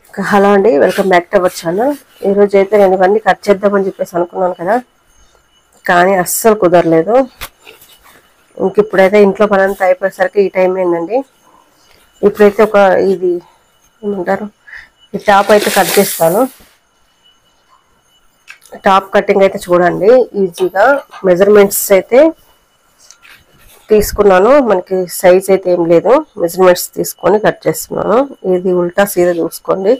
hello అండి welcome back to our channel ఈరోజు అయితే నేను ఇవన్నీ కట్ చేద్దామని చెప్పేసి అనుకున్నాను కదా కానీ అస్సలు కుదరలేదు ఇంక ఇప్పుడైతే ఇంట్లో పనంతా అయిపోయేసరికి ఈ టైం అయిందండి ఇప్పుడైతే ఒక ఇది ఏమంటారు ఈ టాప్ అయితే కట్ చేస్తాను టాప్ కటింగ్ అయితే చూడండి ఈజీగా మెజర్మెంట్స్ అయితే తీసుకున్నాను మనకి సైజ్ అయితే ఏం లేదు మెజర్మెంట్స్ తీసుకొని కట్ చేస్తున్నాను ఇది ఉల్టా సీదా చూసుకోండి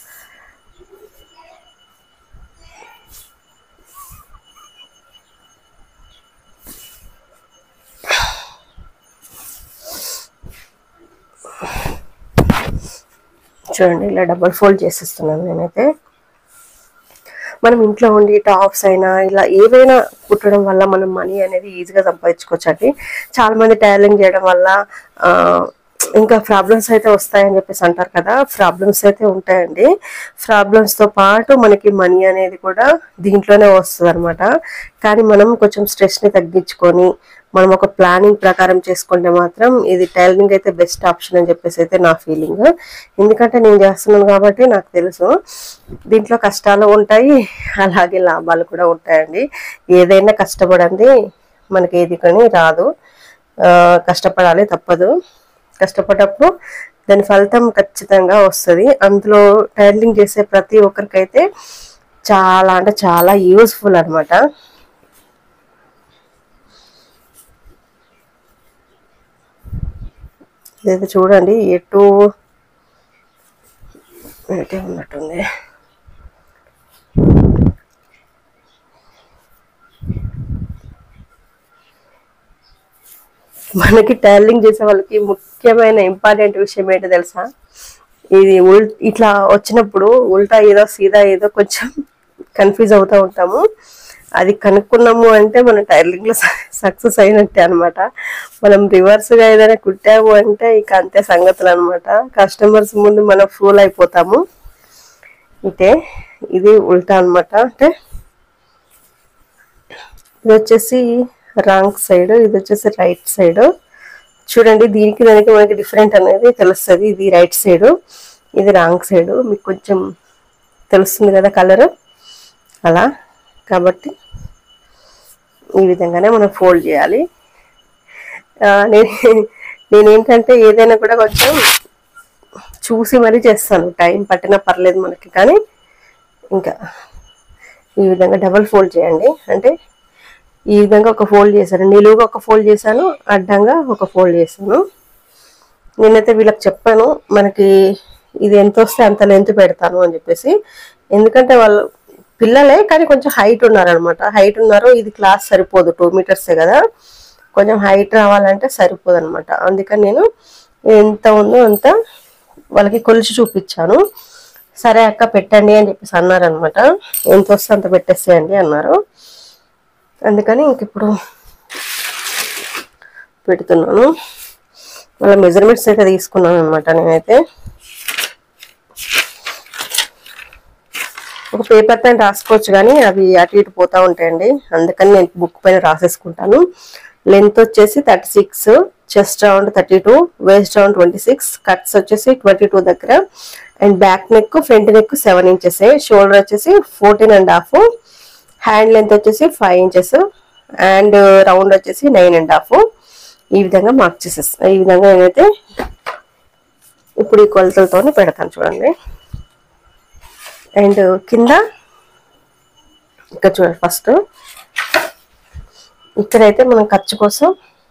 చూడండి ఇలా డబల్ ఫోల్డ్ చేసేస్తున్నాను నేనైతే మనం ఇంట్లో ఉండి టాప్స్ అయినా ఇలా ఏవైనా కుట్టడం వల్ల మనం మనీ అనేది ఈజీగా సంపాదించుకోవచ్చు అండి చాలా మంది టైలరింగ్ చేయడం వల్ల ఆ, ఇంకా ప్రాబ్లమ్స్ అయితే వస్తాయని చెప్పేసి అంటారు కదా ప్రాబ్లమ్స్ అయితే ఉంటాయండి ప్రాబ్లమ్స్ తో పాటు మనకి మనీ అనేది కూడా దీంట్లోనే వస్తుంది అనమాట కానీ మనం కొంచెం స్ట్రెస్ ని తగ్గించుకొని మనం ఒక ప్లానింగ్ ప్రకారం చేసుకుంటే మాత్రం ఇది టైలరింగ్ అయితే బెస్ట్ ఆప్షన్ అని చెప్పేసి అయితే నా ఫీలింగ్ ఎందుకంటే నేను చేస్తున్నాను కాబట్టి నాకు తెలుసు దీంట్లో కష్టాలు ఉంటాయి అలాగే లాభాలు కూడా ఉంటాయండి ఏదైనా కష్టపడండి మనకి ఏది కానీ రాదు ఆ, కష్టపడాలి తప్పదు కష్టపడ్డప్పుడు దాని ఫలితం ఖచ్చితంగా వస్తుంది అందులో టైలరింగ్ చేసే ప్రతి ఒక్కరికైతే చాలా అంటే చాలా యూస్ఫుల్ అన్నమాట ఇదైతే చూడండి ఎటు ఎటే ఉన్నట్టుంది మనకి టైలరింగ్ చేసే వాళ్ళకి ముఖ్యమైన ఇంపార్టెంట్ విషయం ఏంటో తెలుసా ఇది ఉల్ ఇట్లా వచ్చినప్పుడు ఉల్టా ఏదో సీదా ఏదో కొంచెం కన్ఫ్యూజ్ అవుతూ ఉంటాము అది కనుక్కున్నాము అంటే మనం టైలరింగ్ లో సక్సెస్ అయినట్టే అన్నమాట మనం రివర్స్ గా ఏదైనా కుట్టాము అంటే ఇక అంతే సంగతులు అనమాట కస్టమర్స్ ముందు మనం ఫూల్ అయిపోతాము ఇటే ఇది ఉల్టా అన్నమాట అంటే ఇది వచ్చేసి రాంగ్ సైడ్ ఇది వచ్చేసి రైట్ సైడ్ చూడండి దీనికి దానికి మనకి డిఫరెంట్ అనేది తెలుస్తుంది ఇది రైట్ సైడ్ ఇది రాంగ్ సైడ్ మీకు కొంచెం తెలుస్తుంది కదా కలర్ అలా కాబట్టి ఈ విధంగానే మనం ఫోల్డ్ చేయాలి ఆ, నేను నేనేంటంటే ఏదైనా కూడా కొంచెం చూసి మరీ చేస్తాను టైం పట్టినా పర్లేదు మనకి కానీ ఇంకా ఈ విధంగా డబల్ ఫోల్డ్ చేయండి అంటే ఈ విధంగా ఒక ఫోల్డ్ చేశాను నిలువుగా ఒక ఫోల్డ్ చేశాను అడ్డంగా ఒక ఫోల్డ్ చేశాను నేనైతే వీళ్ళకి చెప్పాను మనకి ఇది ఎంత వస్తే అంత లెంత్ పెడతాను అని చెప్పేసి ఎందుకంటే వాళ్ళు పిల్లలే కానీ కొంచెం హైట్ ఉన్నారనమాట హైట్ ఉన్నారు ఇది క్లాస్ సరిపోదు టూ మీటర్సే కదా కొంచెం హైట్ రావాలంటే సరిపోదు అనమాట అందుకని నేను ఎంత ఉందో అంత వాళ్ళకి కొలిచి చూపించాను సరే అక్క పెట్టండి అని చెప్పేసి అన్నారనమాట ఎంత వస్తే అంత పెట్టేసేయండి అన్నారు అందుకని ఇంక ఇప్పుడు పెడుతున్నాను వాళ్ళ మెజర్మెంట్స్ అయితే తీసుకున్నాను అనమాట నేనైతే ఒక పేపర్ పైన రాసుకోవచ్చు కానీ అవి అటు ఇటు పోతా ఉంటాయండి అందుకని నేను బుక్ పైన రాసేసుకుంటాను లెంత్ వచ్చేసి thirty six chest round thirty two waist round twenty six cuts వచ్చేసి ట్వంటీ టూ దగ్గర and back neck front neck seven inches shoulder వచ్చేసి fourteen and half hand length వచ్చేసి ఫైవ్ ఇంచెస్ అండ్ రౌండ్ వచ్చేసి nine and half ఈ విధంగా mark చేసేస్తాను ఈ విధంగా నేనైతే ఇప్పుడు ఈ కొలతలతోనే పెడతాను చూడండి అండ్ కింద ఇక్కడ చూడండి ఫస్ట్ ఇక్కడైతే మనం ఖర్చు కోసం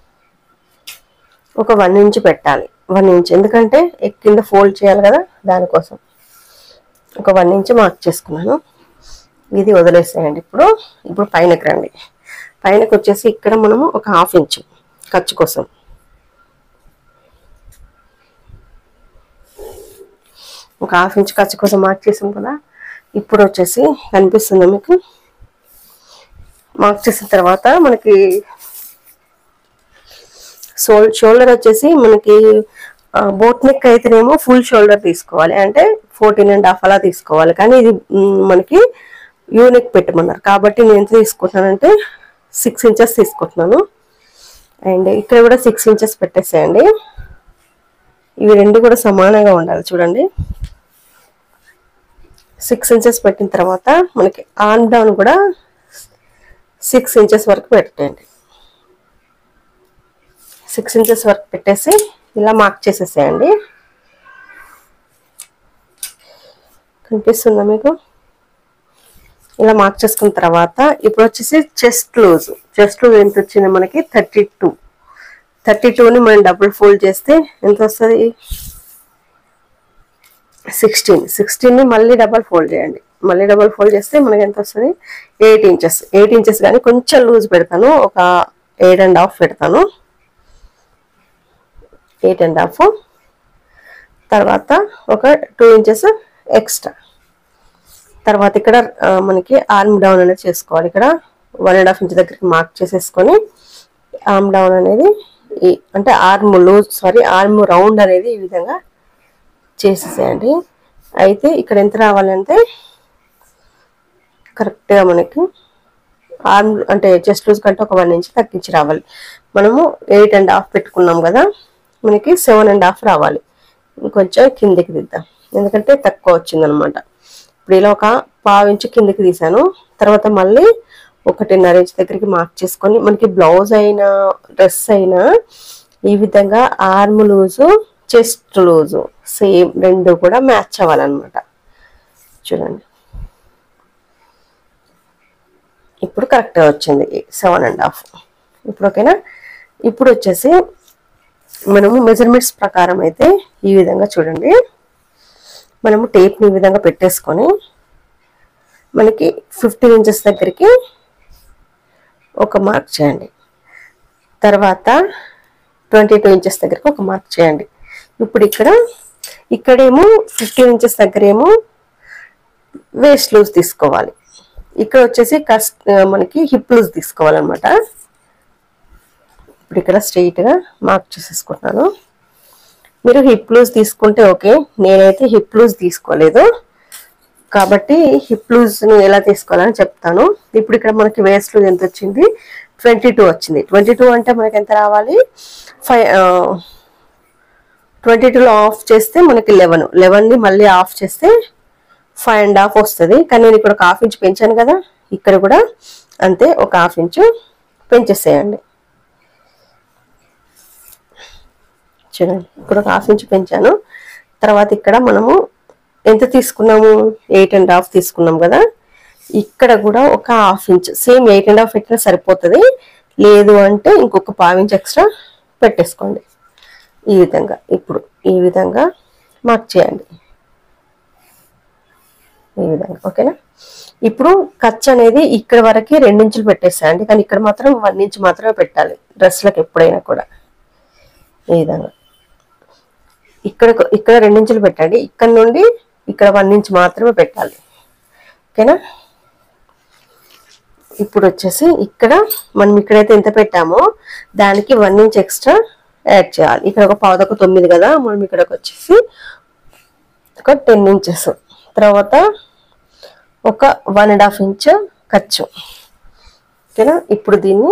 ఒక వన్ ఇంచ్ పెట్టాలి వన్ ఇంచ్ ఎందుకంటే ఎక్ కింద ఫోల్డ్ చేయాలి కదా దానికోసం ఒక వన్ ఇంచ్ మార్క్ చేసుకున్నాను ఇది వదిలేసేయండి ఇప్పుడు ఇప్పుడు పైనకి రండి పైనకి వచ్చేసి ఇక్కడ మనము ఒక హాఫ్ ఇంచ్ ఖర్చు కోసం ఒక హాఫ్ ఇంచ్ ఖర్చు కోసం మార్క్ చేసాం కదా ఇప్పుడు వచ్చేసి కనిపిస్తుందా మీకు మార్క్ చేసిన తర్వాత మనకి షోల్ షోల్డర్ వచ్చేసి మనకి బోట్ నెక్ అయితేనేమో ఫుల్ షోల్డర్ తీసుకోవాలి అంటే ఫోర్టీన్ అండ్ హాఫ్ అలా తీసుకోవాలి కానీ ఇది మ్, మనకి యూనిక్ పెట్టమన్నారు కాబట్టి నేను ఎంత తీసుకుంటున్నానంటే సిక్స్ ఇంచెస్ తీసుకుంటున్నాను అండ్ ఇక్కడ కూడా సిక్స్ ఇంచెస్ పెట్టేసేయండి ఇవి రెండు కూడా సమానంగా ఉండాలి చూడండి సిక్స్ ఇంచెస్ పెట్టిన తర్వాత మనకి ఆన్ డౌన్ కూడా సిక్స్ ఇంచెస్ వరకు పెట్టండి సిక్స్ ఇంచెస్ వరకు పెట్టేసి ఇలా మార్క్ చేసేసేయండి కనిపిస్తుందా మీకు ఇలా మార్క్ చేసుకున్న తర్వాత ఇప్పుడు వచ్చేసి చెస్ట్ లూజ్ చెస్ట్ లూజ్ ఎంత వచ్చింది మనకి థర్టీ టూ థర్టీ టూని మనం డబుల్ ఫోల్డ్ చేస్తే ఎంత వస్తుంది సిక్స్టీన్ సిక్స్టీన్ని మళ్ళీ డబల్ ఫోల్డ్ చేయండి మళ్ళీ డబల్ ఫోల్డ్ చేస్తే మనకి ఎంత వస్తుంది ఎయిట్ ఇంచెస్ ఎయిట్ ఇంచెస్ కానీ కొంచెం లూజ్ పెడతాను ఒక ఎయిట్ అండ్ హాఫ్ పెడతాను ఎయిట్ అండ్ హాఫ్ తర్వాత ఒక టూ ఇంచెస్ ఎక్స్ట్రా తర్వాత ఇక్కడ ఆ, మనకి ఆర్మ్ డౌన్ అనేది చేసుకోవాలి ఇక్కడ వన్ అండ్ హాఫ్ ఇంచ్ దగ్గరికి మార్క్ చేసేసుకొని ఆర్మ్ డౌన్ అనేది ఈ అంటే arm loose sorry arm round అనేది ఈ విధంగా చేసేసేయండి అయితే ఇక్కడ ఎంత రావాలంటే కరెక్ట్గా మనకి ఆర్మ్ అంటే చెస్ట్ లూజ్ కంటే ఒక వన్ ఇంచ్ తగ్గించి రావాలి మనము ఎయిట్ అండ్ హాఫ్ పెట్టుకున్నాం కదా మనకి సెవెన్ అండ్ హాఫ్ రావాలి ఇంకొంచెం కిందికి దిద్దాం ఎందుకంటే తక్కువ వచ్చిందనమాట ఇప్పుడు ఇలా ఒక పావు ఇంచు కిందికి తీసాను తర్వాత మళ్ళీ ఒకటిన్నర ఇంచ్ దగ్గరికి మార్క్ చేసుకొని మనకి బ్లౌజ్ అయినా డ్రెస్ అయినా ఈ విధంగా arm loose chest loose same రెండు కూడా మ్యాచ్ అవ్వాలన్నమాట చూడండి ఇప్పుడు కరెక్ట్గా వచ్చింది సెవెన్ అండ్ హాఫ్ ఇప్పుడు ఓకేనా ఇప్పుడు వచ్చేసి మనము మెజర్మెంట్స్ ప్రకారం అయితే ఈ విధంగా చూడండి మనము టేప్ని ఈ విధంగా పెట్టేసుకొని మనకి ఫిఫ్టీన్ ఇంచెస్ దగ్గరికి ఒక మార్క్ చేయండి తర్వాత ట్వంటీ టూ ఇంచెస్ దగ్గరికి ఒక మార్క్ చేయండి ఇప్పుడు ఇక్కడ ఇక్కడేమో ఫిఫ్టీన్ ఇంచెస్ దగ్గరేమో వేస్ట్ లూజ్ తీసుకోవాలి ఇక్కడ వచ్చేసి కస్ట్ మనకి హిప్ లూజ్ తీసుకోవాలన్నమాట ఇప్పుడు ఇక్కడ straight గా మార్క్ చేసేసుకుంటున్నాను మీరు హిప్ లూజ్ తీసుకుంటే ఓకే నేనైతే హిప్ లూజ్ తీసుకోలేదు కాబట్టి హిప్ లూజ్ ను ఎలా తీసుకోవాలని చెప్తాను ఇప్పుడు ఇక్కడ మనకి వేస్ట్ లూజ్ ఎంత వచ్చింది ట్వంటీ టూ వచ్చింది ట్వంటీ టూ అంటే మనకి ఎంత రావాలి ఫైవ్ ట్వంటీ టూలో ఆఫ్ చేస్తే మనకి లెవెన్ లెవెన్ని మళ్ళీ ఆఫ్ చేస్తే ఫైవ్ అండ్ హాఫ్ వస్తుంది కానీ నేను ఇక్కడ ఒక హాఫ్ ఇంచ్ పెంచాను కదా ఇక్కడ కూడా అంతే ఒక హాఫ్ ఇంచు పెంచేసేయండి చూడండి ఇప్పుడు ఒక హాఫ్ ఇంచ్ పెంచాను తర్వాత ఇక్కడ మనము ఎంత తీసుకున్నాము ఎయిట్ అండ్ హాఫ్ తీసుకున్నాం కదా ఇక్కడ కూడా ఒక half inch same eight and half పెట్టినా సరిపోతుంది లేదు అంటే ఇంకొక పావు ఇంచ్ ఎక్స్ట్రా పెట్టేసుకోండి ఈ విధంగా ఇప్పుడు ఈ విధంగా మార్క్ చేయండి ఈ విధంగా ఓకేనా ఇప్పుడు ఖర్చు అనేది ఇక్కడ వరకు రెండించులు పెట్టేసేయండి కానీ ఇక్కడ మాత్రం వన్ ఇంచ్ మాత్రమే పెట్టాలి డ్రెస్లకు ఎప్పుడైనా కూడా ఈ విధంగా ఇక్కడ ఇక్కడ రెండించులు పెట్టండి ఇక్కడ నుండి ఇక్కడ వన్ ఇంచ్ మాత్రమే పెట్టాలి ఓకేనా ఇప్పుడు వచ్చేసి ఇక్కడ మనం ఇక్కడైతే ఎంత పెట్టామో దానికి వన్ ఇంచ్ ఎక్స్ట్రా యాడ్ చేయాలి ఇక్కడ ఒక పావుదొక తొమ్మిది కదా మనం ఇక్కడికి వచ్చేసి ఒక టెన్ ఇంచెస్ తర్వాత ఒక వన్ అండ్ హాఫ్ ఇంచ్ ఖర్చు ఓకేనా ఇప్పుడు దీన్ని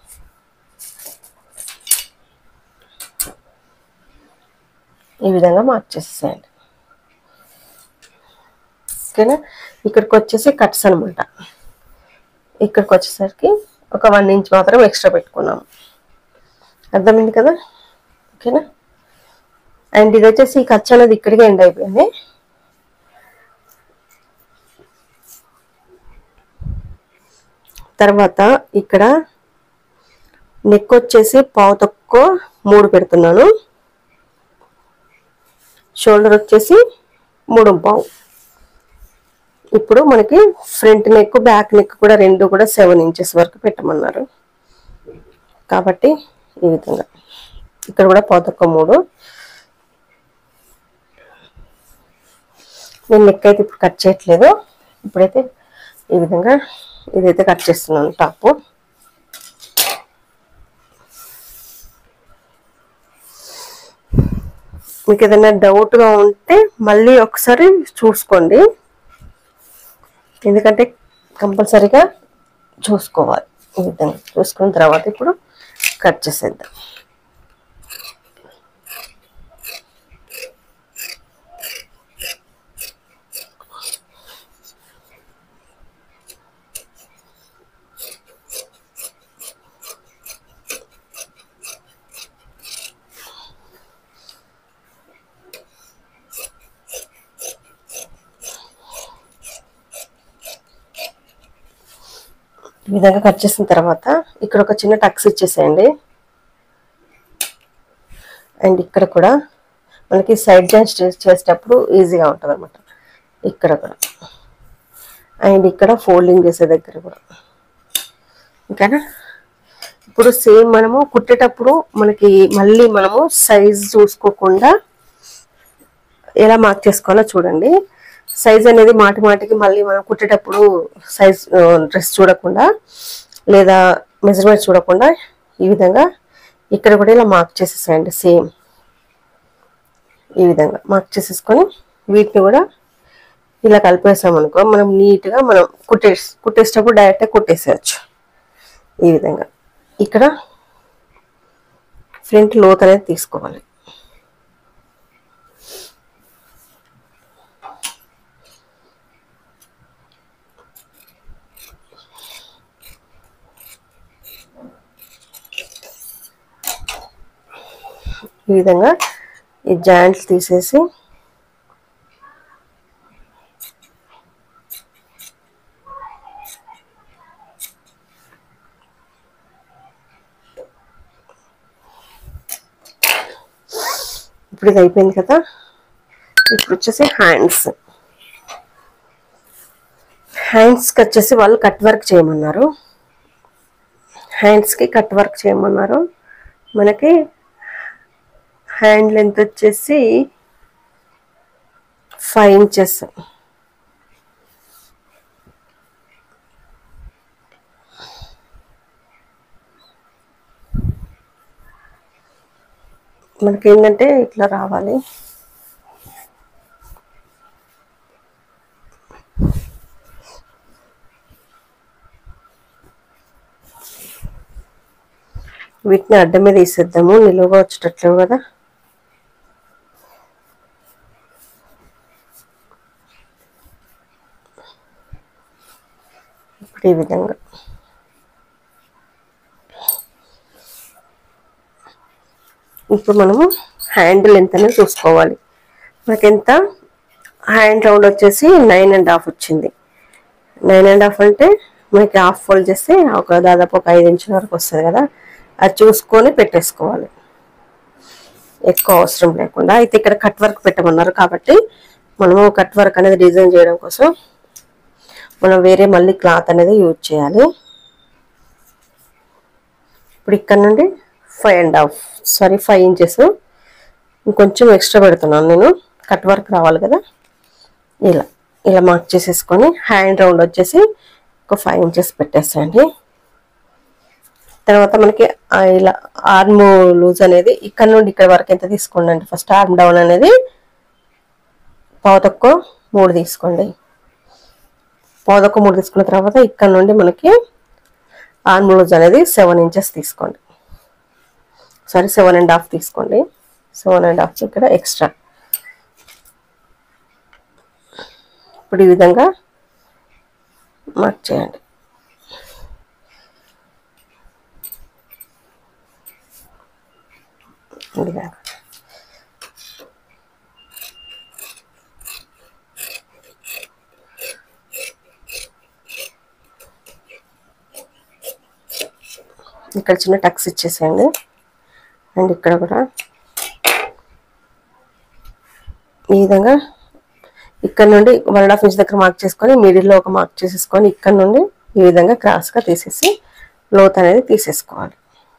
ఈ విధంగా మార్చేసేయండి ఓకేనా ఇక్కడికి వచ్చేసి కట్స్ అనమాట ఇక్కడికి వచ్చేసరికి ఒక వన్ ఇంచ్ మాత్రం ఎక్స్ట్రా పెట్టుకున్నాము అర్థమైంది కదా ఓకేనా అండ్ ఇది వచ్చేసి ఈ ఖర్చు అనేది ఇక్కడికే ఎండ్ అయిపోయింది తర్వాత ఇక్కడ నెక్ వచ్చేసి పావు తక్కువ మూడు పెడుతున్నాను షోల్డర్ వచ్చేసి మూడు పావు ఇప్పుడు మనకి ఫ్రంట్ నెక్ బ్యాక్ నెక్ కూడా రెండు కూడా సెవెన్ ఇంచెస్ వరకు పెట్టమన్నారు కాబట్టి ఈ విధంగా ఇక్కడ కూడా పావు తక్కువ మూడు నేను నెక్ అయితే ఇప్పుడు కట్ చేయట్లేదు ఇప్పుడైతే ఈ విధంగా ఇదైతే కట్ చేస్తున్నాను టాప్ మీకు ఏదైనా డౌట్గా ఉంటే మళ్ళీ ఒకసారి చూసుకోండి ఎందుకంటే కంపల్సరీగా చూసుకోవాలి ఈ విధంగా చూసుకున్న తర్వాత ఇప్పుడు కట్ చేసేద్దాం ఈ విధంగా కట్ చేసిన తర్వాత ఇక్కడ ఒక చిన్న టక్స్ ఇచ్చేసేయండి అండ్ ఇక్కడ కూడా మనకి సైడ్ జాయిన్ స్టిచ్ చేసేటప్పుడు ఈజీగా ఉంటుంది అనమాట ఇక్కడ కూడా అండ్ ఇక్కడ ఫోల్డింగ్ చేసే దగ్గర కూడా ఓకేనా ఇప్పుడు సేమ్ మనము కుట్టేటప్పుడు మనకి మళ్ళీ మనము సైజ్ చూసుకోకుండా ఎలా మార్క్ చేసుకోవాలో చూడండి సైజ్ అనేది మాటి మాటికి మళ్ళీ మనం కుట్టేటప్పుడు సైజ్ డ్రెస్ చూడకుండా లేదా మెజర్మెంట్ చూడకుండా ఈ విధంగా ఇక్కడ కూడా ఇలా మార్క్ చేసేసేయండి సేమ్ ఈ విధంగా మార్క్ చేసేసుకొని వీటిని కూడా ఇలా కలిపేసాం అనుకో మనం నీట్గా మనం కుట్టే కుట్టేసేటప్పుడు డైరెక్ట్గా కుట్టేసేయచ్చు ఈ విధంగా ఇక్కడ ఫ్రంట్ లోత్ అనేది తీసుకోవాలి ఈ విధంగా ఈ జాయింట్స్ తీసేసి ఇప్పుడు ఇది అయిపోయింది కదా ఇప్పుడు వచ్చేసి హ్యాండ్స్ హ్యాండ్స్కి వచ్చేసి వాళ్ళు కట్ వర్క్ చేయమన్నారు హ్యాండ్స్కి కట్ వర్క్ చేయమన్నారు మనకి హ్యాండ్ లెంత్ వచ్చేసి ఫైవ్ ఇంచెస్ మనకి ఏంటంటే ఇట్లా రావాలి వీటిని అడ్డం మీద వేసేద్దాము నిలువుగా వచ్చేటట్లు కదా ఇప్పుడు ఈ విధంగా ఇప్పుడు మనము హ్యాండ్ లెంత్ అనేది చూసుకోవాలి మనకి ఎంత హ్యాండ్ రౌండ్ వచ్చేసి నైన్ అండ్ హాఫ్ వచ్చింది నైన్ అండ్ హాఫ్ అంటే మనకి హాఫ్ ఫోల్డ్ చేస్తే ఒక దాదాపు ఒక ఐదు ఇంచుల వరకు వస్తుంది కదా అది చూసుకొని పెట్టేసుకోవాలి ఎక్కువ అవసరం లేకుండా అయితే ఇక్కడ కట్ వర్క్ పెట్టమన్నారు కాబట్టి మనము కట్ వర్క్ అనేది డిజైన్ చేయడం కోసం మనం వేరే మళ్ళీ క్లాత్ అనేది యూజ్ చేయాలి ఇప్పుడు ఇక్కడ నుండి five and half sorry five inches ఇంకొంచెం ఎక్స్ట్రా పెడుతున్నాను నేను కట్ వర్క్ రావాలి కదా ఇలా ఇలా మార్క్ చేసేసుకొని హ్యాండ్ రౌండ్ వచ్చేసి ఒక ఫైవ్ ఇంచెస్ పెట్టేసేయండి తర్వాత మనకి ఆ ఇలా ఆర్మ్ లూజ్ అనేది ఇక్కడ నుండి ఇక్కడ వరకు ఎంత తీసుకోండి అంటే ఫస్ట్ ఆర్మ్ డౌన్ అనేది పావు తక్కువ మూడు తీసుకోండి పావు తక్కువ మూడు తీసుకున్న తర్వాత ఇక్కడ నుండి మనకి ఆర్మ్ లూజ్ అనేది సెవెన్ ఇంచెస్ తీసుకోండి సారీ సెవెన్ అండ్ హాఫ్ తీసుకోండి సెవెన్ అండ్ హాఫ్ ఇక్కడ ఎక్స్ట్రా ఇప్పుడు ఈ విధంగా మార్క్ చేయండి ఈ విధంగా ఇక్కడ చిన్న టక్స్ ఇచ్చేసేయండి అండ్ ఇక్కడ కూడా ఈ విధంగా ఇక్కడ నుండి వన్ అండ్ హాఫ్ ఇంచ్ దగ్గర మార్క్ చేసుకొని మిడిల్లో ఒక మార్క్ చేసేసుకొని ఇక్కడ నుండి ఈ విధంగా క్రాస్గా తీసేసి లోత్ అనేది తీసేసుకోవాలి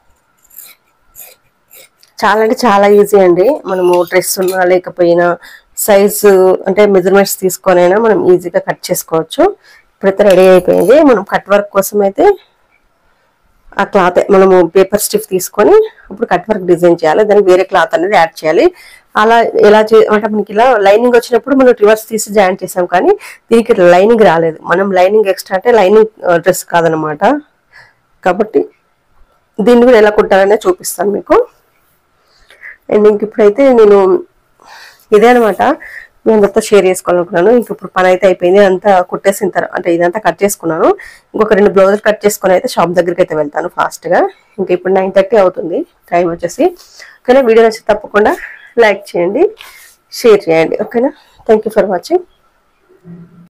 చాలా అంటే చాలా ఈజీ అండి మనము డ్రెస్ ఉన్నా లేకపోయినా సైజు అంటే మెజర్మెంట్స్ తీసుకొనైనా మనం ఈజీగా కట్ చేసుకోవచ్చు ఇప్పుడైతే రెడీ అయిపోయింది మనం కట్ వర్క్ కోసం అయితే ఆ క్లాత్ మనము పేపర్ స్టిఫ్ తీసుకొని అప్పుడు కట్ వర్క్ డిజైన్ చేయాలి దానికి వేరే క్లాత్ అనేది యాడ్ చేయాలి అలా ఎలా చే అంటే మనకి ఇలా లైనింగ్ వచ్చినప్పుడు మనం రివర్స్ తీసి జాయిన్ చేసాం కానీ దీనికి లైనింగ్ రాలేదు మనం లైనింగ్ ఎక్స్ట్రా అంటే లైనింగ్ డ్రెస్ కాదనమాట కాబట్టి దీన్ని కూడా ఎలా కుట్టాలనే చూపిస్తాను మీకు అండ్ ఇంక ఇప్పుడైతే నేను ఇదే అనమాట మీ అందరితో షేర్ చేసుకోవాలనుకున్నాను ఇంక ఇప్పుడు పని అయితే అయిపోయింది అంతా కుట్టేసిన తర్వాత అంటే ఇదంతా కట్ చేసుకున్నాను ఇంకొక రెండు బ్లౌజులు కట్ చేసుకుని అయితే షాప్ దగ్గరికి అయితే వెళ్తాను ఫాస్ట్గా ఇంకా ఇప్పుడు నైన్ థర్టీ అవుతుంది టైం వచ్చేసి ఓకేనా వీడియో నచ్చి తప్పకుండా లైక్ చేయండి షేర్ చేయండి ఓకేనా థ్యాంక్ యూ ఫర్ వాచింగ్